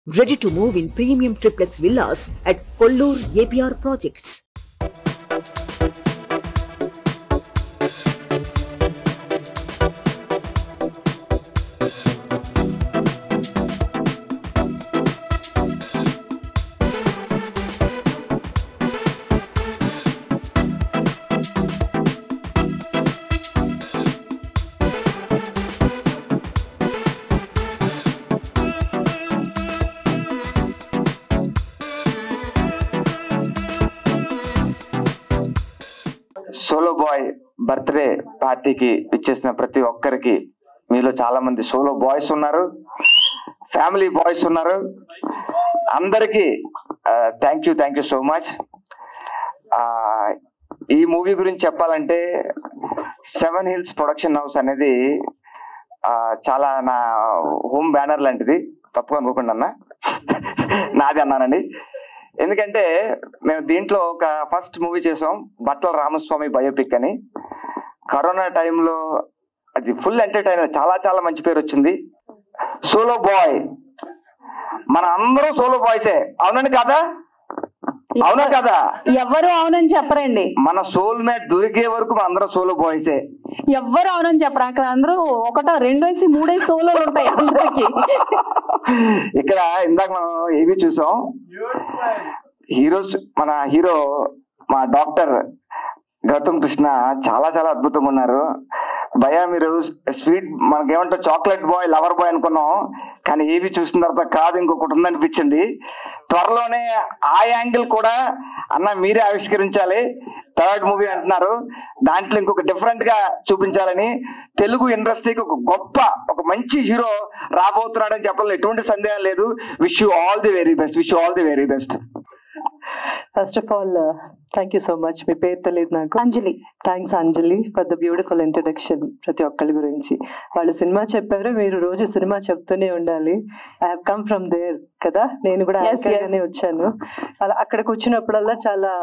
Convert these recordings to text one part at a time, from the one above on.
Ready to move in premium triplex villas at Kollur APR Projects. Solo boy birthday పార్టీకి ఇచ్చేసిన ప్రతి ఒక్కరికి మీలో చాలా మంది సోలో బాయ్స్ ఉన్నారు ఫ్యామిలీ బాయ్స్ ఉన్నారు అందరికీ thank you thank you so much ఈ మూవీ గురించి చెప్పాలంటే సెవెన్ హిల్స్ ప్రొడక్షన్ హౌస్ అనేది ఆ, చాలా నా హోమ్ బ్యానర్ లాంటిది తప్పుగా అనుకోకుండా అన్న నాది అన్నానండి ఎందుకంటే మేము దీంట్లో ఒక ఫస్ట్ మూవీ చేసాం బట్ల రామస్వామి బయోపిక్ అని కరోనా టైంలో అది ఫుల్ ఎంటర్టైనర్ చాలా చాలా మంచి పేరు వచ్చింది సోలో బాయ్ మన అందరూ సోలో బాయ్సే అవునండి కదా అవునా కదా ఎవ్వరు అవునని చెప్పరండి మన సోల్ మేట్ దొరికే వరకు మన అందరం సోలో బాయ్సే ఎవ్వరు అవునని చెప్పరు అక్కడ అందరూ ఒకటో రెండేసి మూడేసి సోలోలు ఉంటాయి అందరికి ఇక్కడ ఇందాక మనం ఏవి చూసాం హీరోస్ మన హీరో మా డాక్టర్ గౌతమ్ కృష్ణ చాలా చాలా అద్భుతంగా ఉన్నారు భయ మీరు స్వీట్ మనకేమంటారు చాక్లెట్ బాయ్ లవర్ బాయ్ అనుకున్నాం కానీ ఏవి చూసిన తర్వాత కాదు ఇంకొకటి ఉందనిపించింది త్వరలోనే ఆ యాంగిల్ కూడా అన్న మీరే ఆవిష్కరించాలి థర్డ్ మూవీ అంటున్నారు దాంట్లో ఇంకొక డిఫరెంట్ గా చూపించాలని తెలుగు ఇండస్ట్రీకి ఒక గొప్ప ఒక మంచి హీరో రాబోతున్నాడని చెప్పడంలో ఎటువంటి సందేహం లేదు wish you all the very best wish you all the very best first of all thank you so much మీ పేరు తెలియదు నాకు Anjali thanks Anjali for the beautiful introduction ప్రతి ఒక్కరి గురించి వాళ్ళు సినిమా చెప్పారు మీరు రోజు సినిమా చెప్తూనే ఉండాలి I have come from there కదా నేను కూడా Yes, anchor yes. గానే వచ్చాను అలా అక్కడికి వచ్చినప్పుడల్లా చాలా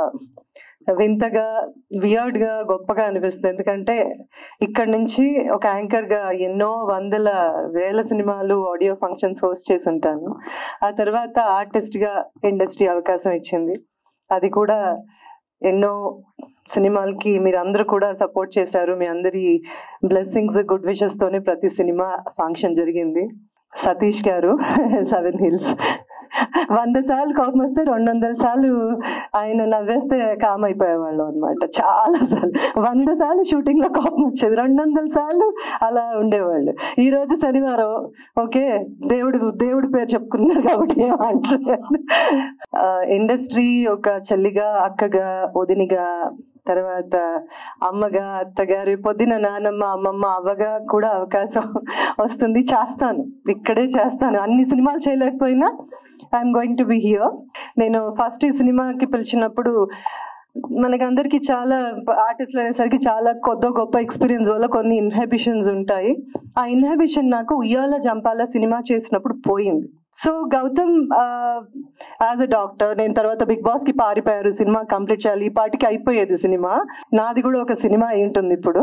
వింతగా వియర్డ్ గా గొప్పగా అనిపిస్తుంది ఎందుకంటే ఇక్కడ నుంచి ఒక యాంకర్ గా ఎన్నో వందల వేల సినిమాలు ఆడియో ఫంక్షన్స్ హోస్ట్ చేసి ఉంటాను ఆ తర్వాత ఆర్టిస్ట్ గా ఇండస్ట్రీ అవకాశం ఇచ్చింది అది కూడా ఎన్నో సినిమాలకి మీరు అందరూ కూడా సపోర్ట్ చేశారు మీ అందరి బ్లెస్సింగ్స్ గుడ్ విషెస్ తోనే ప్రతి సినిమా ఫంక్షన్ జరిగింది సతీష్ గారు సెవెన్ హిల్స్ వంద సార్లు కోపం వస్తే రెండు వందల సార్లు ఆయన నవ్వేస్తే కామ్ అయిపోయేవాళ్ళు అనమాట చాలా సార్లు వంద సార్లు షూటింగ్ లో కోపం వచ్చేది రెండు వందల సార్లు అలా ఉండేవాళ్ళు ఈ రోజు శనివారం ఓకే దేవుడు దేవుడి పేరు చెప్పుకున్నారు కాబట్టి ఏమంటారు ఇండస్ట్రీ ఒక చెల్లిగా అక్కగా వదినిగా తర్వాత అమ్మగా అత్తగారి పొద్దున నానమ్మ అమ్మమ్మ అవ్వగా కూడా అవకాశం వస్తుంది చేస్తాను ఇక్కడే చేస్తాను అన్ని సినిమాలు చేయలేకపోయినా I'm going to be here నేను ఫస్ట్ ఈ సినిమాకి పిలిచినప్పుడు మనకి అందరికి చాలా ఆర్టిస్టులు అనేసరికి చాలా కొత్త గొప్ప ఎక్స్పీరియన్స్ వల్ల కొన్ని ఇన్హబిషన్స్ ఉంటాయి ఆ ఇన్హబిషన్ నాకు ఉయ్యాల జంపాల సినిమా చేసినప్పుడు పోయింది so Gautam as a doctor నేను తర్వాత బిగ్ బాస్ కి పారిపోయారు సినిమా కంప్లీట్ చేయాలి ఈ పాటికి అయిపోయేది సినిమా నాది కూడా ఒక సినిమా అయి ఉంటుంది ఇప్పుడు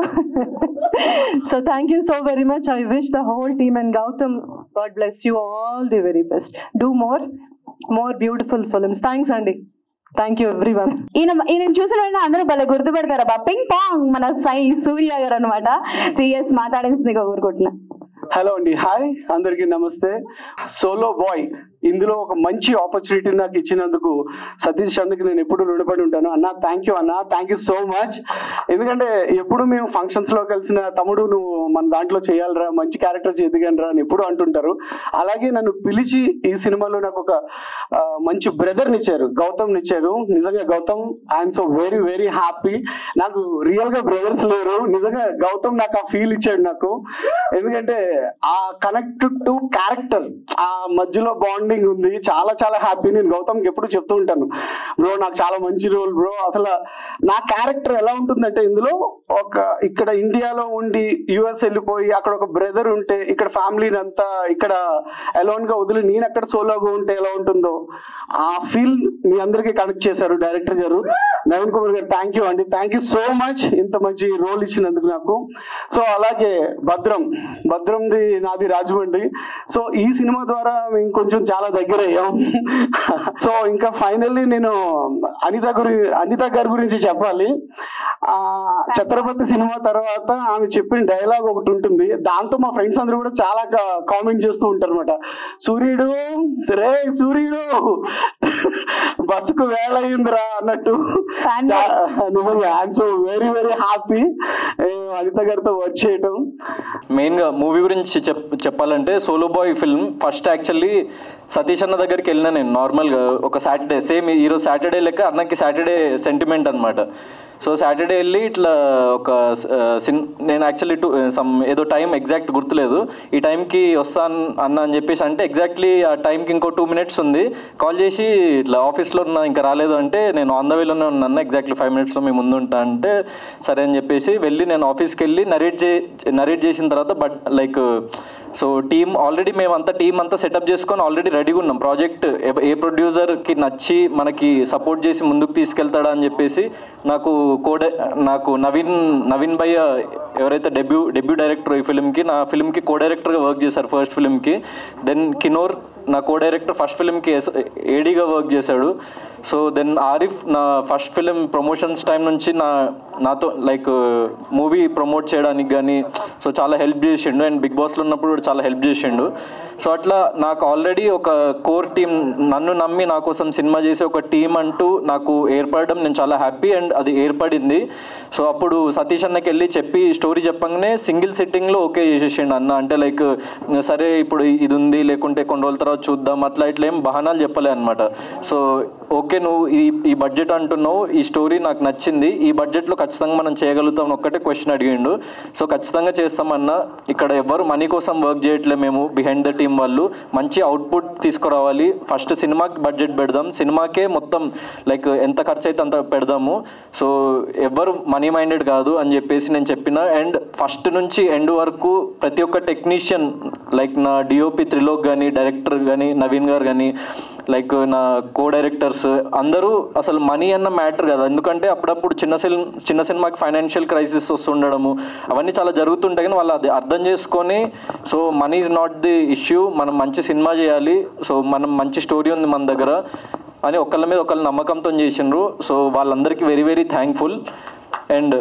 so thank you so very much I wish the whole team and Gautam god bless you all the very best do more more beautiful films thanks అండి థ్యాంక్ యూ ఎవ్రీ వన్ ఈయన ఈయన చూసిన వెంటనే అందరూ భలే గుర్తుపెడతారు అబ్బా పింగ్ పాంగ్ మన సై సూర్య గారు అనమాట సిఎస్ మాట్లాడేసింది కోరుకుంటున్నా హలో అండి హాయ్ అందరికీ నమస్తే సోలో బాయ్ ఇందులో ఒక మంచి ఆపర్చునిటీ నాకు ఇచ్చినందుకు సతీష్ అందుకు నేను ఎప్పుడు రుణపడి ఉంటాను అన్న థ్యాంక్ యూ అన్న థ్యాంక్ యూ సో మచ్ ఎందుకంటే ఎప్పుడు మేము ఫంక్షన్స్ లో కలిసిన తమ్ముడు నువ్వు మన దాంట్లో చేయాలరా మంచి క్యారెక్టర్ ఎదిగనరా అని ఎప్పుడు అంటుంటారు అలాగే నన్ను పిలిచి ఈ సినిమాలో నాకు ఒక ఆ, మంచి బ్రదర్ని ఇచ్చారు గౌతమ్ ఇచ్చారు నిజంగా Gautam I'm so very very happy నాకు రియల్ గా బ్రదర్స్ లేరు నిజంగా గౌతమ్ నాకు ఆ ఫీల్ ఇచ్చాడు నాకు ఎందుకంటే ఆ కనెక్ట్ టు క్యారెక్టర్ ఆ మధ్యలో బాండింగ్ ఉంది చాలా చాలా హ్యాపీ నేను గౌతమ్కి ఎప్పుడు చెప్తూ ఉంటాను బ్రో నాకు చాలా మంచి రోల్ బ్రో అసలు నా క్యారెక్టర్ ఎలా ఉంటుందంటే ఇందులో ఒక ఇక్కడ ఇండియాలో ఉండి యుఎస్ వెళ్ళిపోయి అక్కడ ఒక బ్రదర్ ఉంటే ఇక్కడ ఫ్యామిలీని అంతా ఇక్కడ అలోన్ గా వదిలి నేను అక్కడ సోలోగా ఉంటే ఎలా ఉంటుందో ఆ ఫీల్ మీ అందరికీ కనెక్ట్ చేశారు డైరెక్టర్ గారు నవీన్ కుమార్ గారు థ్యాంక్ యూ అండి థ్యాంక్ యూ సో మచ్ ఇంత మంచి రోల్ ఇచ్చినందుకు నాకు సో అలాగే భద్రం భద్రంది నాది రాజమండ్రి సో ఈ సినిమా ద్వారా మేము కొంచెం చాలా దగ్గర అయ్యాం సో ఇంకా ఫైనల్లీ నేను అనిత గురి అనిత గారి గురించి చెప్పాలి ఆ ఛత్రపతి సినిమా తర్వాత ఆమె చెప్పిన డైలాగ్ ఒకటి ఉంటుంది దాంతో మా ఫ్రెండ్స్ అందరూ కూడా చాలా కామెంట్ చేస్తూ ఉంటారు అనమాట సూర్యుడు రే సూర్యుడు బస్సుకు వేళ అయిందిరా అన్నట్టు Fan చా- నిజంగా I'm so very very happy Anitha గారితో వర్క్ చేయటం మెయిన్ గా మూవీ గురించి చెప్ చెప్పాలంటే solo boy film first actually Satish అన్న దగ్గరికి వెళ్ళిన నేను నార్మల్ గా ఒక సాటర్డే సేమ్ ఈరోజు సాటర్డే లెక్క అన్నకి సాటర్డే సెంటిమెంట్ అన్నమాట సో సాటర్డే వెళ్ళి ఇట్లా ఒక సిన్ నేను యాక్చువల్లీ టూ సమ్ ఏదో టైం ఎగ్జాక్ట్ గుర్తులేదు ఈ టైంకి వస్తాను అన్న అని చెప్పేసి అంటే ఎగ్జాక్ట్లీ ఆ టైంకి ఇంకో టూ మినిట్స్ ఉంది కాల్ చేసి ఇట్లా ఆఫీస్లో ఉన్నా ఇంకా రాలేదు అంటే నేను ఆన్ ద వేలోనే ఉన్నాను ఎగ్జాక్ట్లీ ఫైవ్ మినిట్స్లో మీ ముందు ఉంటా అంటే సరే అని చెప్పేసి వెళ్ళి నేను ఆఫీస్కి వెళ్ళి నరేట్ చే నరేట్ చేసిన తర్వాత but like so team already మేము అంతా టీం అంతా సెటప్ చేసుకొని ఆల్రెడీ రెడీగా ఉన్నాం ప్రాజెక్ట్ ఏ ప్రొడ్యూసర్కి నచ్చి మనకి సపోర్ట్ చేసి ముందుకు తీసుకెళ్తాడా అని చెప్పేసి నాకు కోడే నాకు నవీన్ నవీన్ భయ్య ఎవరైతే డెబ్యూ డెబ్యూ డైరెక్టర్ ఈ ఫిల్మ్కి నా ఫిల్మ్కి కో డైరెక్టర్గా వర్క్ చేశారు ఫస్ట్ ఫిల్మ్కి దెన్ కినోర్ నా కో డైరెక్టర్ ఫస్ట్ ఫిల్మ్కి ఏడీగా వర్క్ చేశాడు సో దెన్ ఆరిఫ్ నా ఫస్ట్ ఫిలిం ప్రమోషన్స్ టైం నుంచి నా నాతో లైక్ మూవీ ప్రమోట్ చేయడానికి కానీ సో చాలా హెల్ప్ చేసిండు అండ్ బిగ్ బాస్లో ఉన్నప్పుడు కూడా చాలా హెల్ప్ చేసిండు సో అట్లా నాకు ఆల్రెడీ ఒక కోర్ టీం నన్ను నమ్మి నా కోసం సినిమా చేసే ఒక టీం అంటూ నాకు ఏర్పడడం నేను చాలా హ్యాపీ అండ్ అది ఏర్పడింది సో అప్పుడు సతీష్ అన్నకి వెళ్ళి చెప్పి స్టోరీ చెప్పగానే సింగిల్ సిట్టింగ్లో ఓకే చేసేసిండు అన్న అంటే లైక్ సరే ఇప్పుడు ఇది ఉంది లేకుంటే కొన్ని రోజుల తర్వాత చూద్దాం అట్లా ఇట్లా ఏం బహానాలు చెప్పలే అనమాట సో ఓకే నువ్వు ఈ ఈ బడ్జెట్ అంటున్నావు ఈ స్టోరీ నాకు నచ్చింది ఈ బడ్జెట్లో ఖచ్చితంగా మనం చేయగలుగుతాం అని ఒక్కటే క్వశ్చన్ అడిగిండు సో ఖచ్చితంగా చేస్తామన్నా ఇక్కడ ఎవరు మనీ కోసం వర్క్ చేయట్లే మేము బిహైండ్ ద టీమ్ వాళ్ళు మంచి అవుట్పుట్ తీసుకురావాలి ఫస్ట్ సినిమాకి బడ్జెట్ పెడదాం సినిమాకే మొత్తం లైక్ ఎంత ఖర్చు అయితే అంత పెడదాము సో ఎవరు మనీ మైండెడ్ కాదు అని చెప్పేసి నేను చెప్పిన అండ్ ఫస్ట్ నుంచి ఎండ్ వరకు ప్రతి ఒక్క టెక్నీషియన్ లైక్ నా డిఓపి త్రిలోక్ కానీ డైరెక్టర్ కానీ నవీన్ గారు కానీ లైక్ నా కో డైరెక్టర్స్ అందరూ అసలు మనీ అన్న మ్యాటర్ కదా ఎందుకంటే అప్పుడప్పుడు చిన్న సినిమా చిన్న సినిమాకి ఫైనాన్షియల్ క్రైసిస్ వస్తుండడము అవన్నీ చాలా జరుగుతుంటాయి కానీ వాళ్ళు అది అర్థం చేసుకొని so money is not the issue మనం మంచి సినిమా చేయాలి సో మనం మంచి స్టోరీ ఉంది మన దగ్గర అని ఒకళ్ళ మీద ఒకళ్ళ నమ్మకంతో చేసిండ్రు సో వాళ్ళందరికీ very very thankful and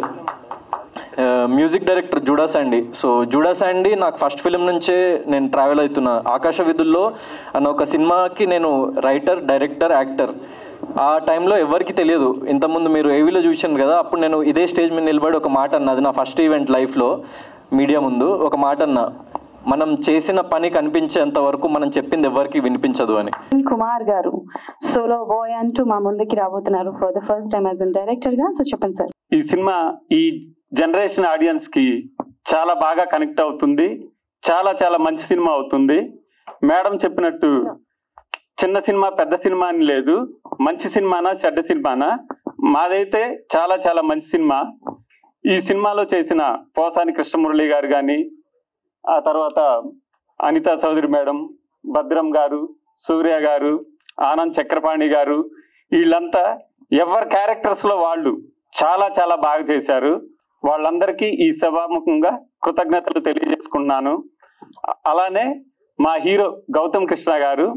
music director Juda Sandy so Juda Sandy నాకు ఫస్ట్ ఫిలిం నుంచే నేను ట్రావెల్ అవుతున్నా ఆకాశ విధుల్లో అన్న ఒక సినిమాకి నేను రైటర్ డైరెక్టర్ యాక్టర్ ఆ టైంలో ఎవరికి తెలియదు ఇంతకుముందు మీరు ఏవీలో చూసాను కదా అప్పుడు నేను ఇదే స్టేజ్ మీద నిలబడి ఒక మాట అన్నది నా ఫస్ట్ ఈవెంట్ లైఫ్లో మీడియా ముందు ఒక మాట అన్న మనం చేసిన పని కనిపించేంత వరకు మనం చెప్పింది ఎవరికి వినిపించదు అని కుమార్ గారు సోలో బాయ్ అంటూ మా ముందుకి రాబోతున్నారు for the first time as an director గా సో చెప్పండి సార్ ఈ సినిమా ఈ జనరేషన్ ఆడియన్స్ కి చాలా బాగా కనెక్ట్ అవుతుంది చాలా చాలా మంచి సినిమా అవుతుంది మేడం చెప్పినట్టు చిన్న సినిమా పెద్ద సినిమా అని లేదు మంచి సినిమానా చెడ్డ సినిమానా మాదైతే చాలా చాలా మంచి సినిమా ఈ సినిమాలో చేసిన పోసాని కృష్ణమురళి గారు కానీ ఆ తర్వాత అనితా చౌదరి మేడం భద్రం గారు సూర్య గారు ఆనంద్ చక్రపాణి గారు వీళ్ళంతా ఎవరి క్యారెక్టర్స్ లో వాళ్ళు చాలా చాలా బాగా చేశారు వాళ్ళందరికీ ఈ సభాముఖంగా కృతజ్ఞతలు తెలియజేసుకున్నాను అ- అలానే మా హీరో గౌతమ్ కృష్ణ గారు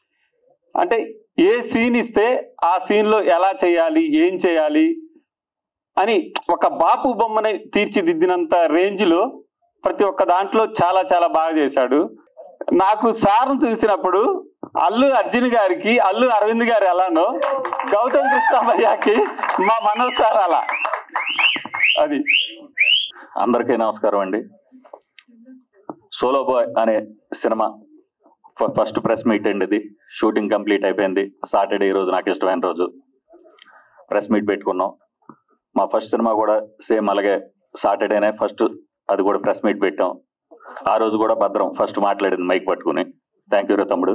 అంటే ఏ సీన్ ఇస్తే ఆ సీన్ లో ఎలా చేయాలి ఏం చేయాలి అని ఒక బాపు బొమ్మని తీర్చిదిద్దినంత రేంజ్ లో ప్రతి ఒక్క దాంట్లో చాలా చాలా బాగా చేశాడు నాకు సార్ చూసినప్పుడు అల్లు అర్జున్ గారికి అల్లు అరవింద్ గారు ఎలానో గౌతమ్ కృష్ణమయ్యకి మా మనోజ్ సార్ అలా అది అందరికీ నమస్కారం అండి సోలో బాయ్ అనే సినిమా ఫ- ఫస్ట్ ప్రెస్ మీట్ అండి ఇది షూటింగ్ కంప్లీట్ అయిపోయింది సాటర్డే ఈ రోజు నాకు ఇష్టమైన రోజు ప్రెస్ మీట్ పెట్టుకున్నాం మా ఫస్ట్ సినిమా కూడా సేమ్ అలాగే సాటర్డేనే ఫస్ట్ అది కూడా ప్రెస్ మీట్ పెట్టాం ఆ రోజు కూడా భద్రం ఫస్ట్ మాట్లాడింది మైక్ పట్టుకుని థ్యాంక్ యూ రా తమ్ముడు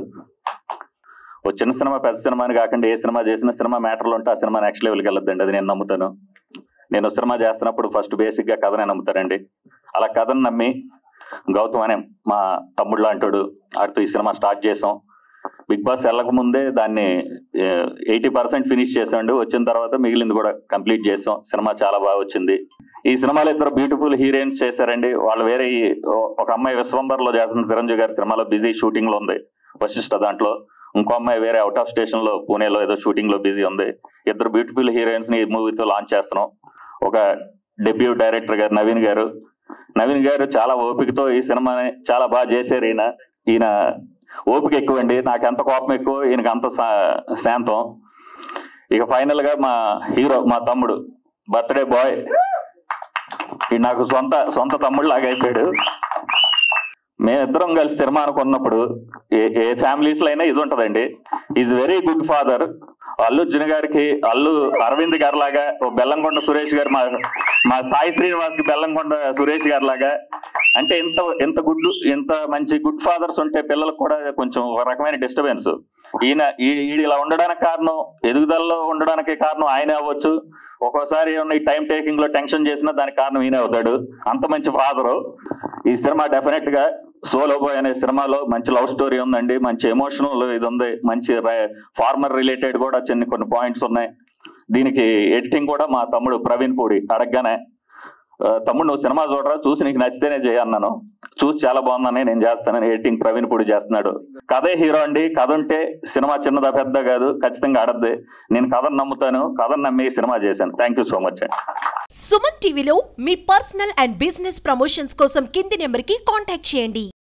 ఓ చిన్న సినిమా పెద్ద సినిమా అని కాకుండా ఏ సినిమా చేసిన సినిమా మ్యాటర్లో ఉంటే ఆ సినిమా నెక్స్ట్ లెవెల్కి వెళ్ళొద్దండి అది నేను నమ్ముతాను నేను సినిమా చేస్తున్నప్పుడు ఫస్ట్ బేసిక్ గా కథనే నమ్ముతానండి అలా కథను నమ్మి గౌతమ్ అనే మా తమ్ముడు లాంటాడు ఆడితో ఈ సినిమా స్టార్ట్ చేసాం బిగ్ బాస్ వెళ్ళక ముందే దాన్ని ఎయిటీ పర్సెంట్ ఫినిష్ చేసాండు వచ్చిన తర్వాత మిగిలింది కూడా కంప్లీట్ చేసాం సినిమా చాలా బాగా వచ్చింది ఈ సినిమాలో ఇద్దరు బ్యూటిఫుల్ హీరోయిన్స్ చేశారండి వాళ్ళు వేరే ఈ- ఒక అమ్మాయి విశ్వంబర్ లో చేస్తున్న చిరంజీవి గారి సినిమాలో బిజీ షూటింగ్ లో ఉంది వశిష్ట దాంట్లో ఇంకో అమ్మాయి వేరే అవుట్ ఆఫ్ స్టేషన్ లో పూణేలో ఏదో షూటింగ్ లో బిజీ ఉంది ఇద్దరు బ్యూటిఫుల్ హీరోయిన్స్ ని ఈ మూవీతో లాంచ్ చేస్తున్నాం ఒక డెబ్యూ డైరెక్టర్ గారు నవీన్ గారు నవీన్ గారు చాలా ఓపికతో ఈ సినిమాని చాలా బాగా చేశారు ఈయన ఈయన ఓపిక ఎక్కువండి నాకు ఎంత కోపం ఎక్కువ ఈయనకి అంత శా- శాంతం ఇక ఫైనల్ గా మా హీరో మా తమ్ముడు బర్త్డే బాయ్ ఈ నాకు సొంత సొంత తమ్ముడు లాగా అయిపోయాడు మేమిద్దరం కలిసి సినిమా అనుకున్నప్పుడు ఏ ఏ ఫ్యామిలీస్ లో అయినా ఇది ఉంటదండి is very good father Allu Arjun గారికి అల్లు అరవింద్ గారి లాగా ఓ బెల్లంకొండ సురేష్ గారు మా మా సాయి శ్రీనివాస్ కి బెల్లంకొండ సురేష్ గారి లాగా అంటే ఇంత ఇంత గుడ్ ఇంత మంచి గుడ్ ఫాదర్స్ ఉంటే పిల్లలకు కూడా కొంచెం ఒక రకమైన డిస్టర్బెన్స్ ఈయన ఈ- ఈడు ఇలా ఉండడానికి కారణం ఎదుగుదలలో ఉండడానికి కారణం ఆయనే అవ్వచ్చు ఒక్కోసారి ఏమన్నా ఈ టైం టేకింగ్ లో టెన్షన్ చేసినా దానికి కారణం ఈయనే అవుతాడు అంత మంచి ఫాదరు ఈ సినిమా డెఫినెట్ గా సోలో బాయ్ అనే సినిమాలో మంచి లవ్ స్టోరీ ఉందండి మంచి ఎమోషనల్ ఇది ఉంది మంచి ఫార్మర్ రిలేటెడ్ కూడా చిన్న కొన్ని పాయింట్స్ ఉన్నాయి దీనికి ఎడిటింగ్ కూడా మా తమ్ముడు ప్రవీణ్ పూడి అడగగానే "ఆ, తమ్ముడు నువ్వు సినిమా చూడరా చూసి నీకు నచ్చితేనే చేయన్నాను చూసి చాలా బాగుందని నేను చేస్తానని ఎడిటింగ్ ప్రవీణ్ పూడి చేస్తున్నాడు కథే హీరో అండి కథ ఉంటే సినిమా చిన్నదా పెద్ద కాదు ఖచ్చితంగా ఆడద్ది నేను కథను నమ్ముతాను కథను నమ్మి ఈ సినిమా చేశాను థ్యాంక్ యూ సో మచ్ అండి సుమన్ టీవీలో మీ పర్సనల్ అండ్ బిజినెస్ ప్రమోషన్స్ కోసం కింది నెంబర్కి కాంటాక్ట్ చేయండి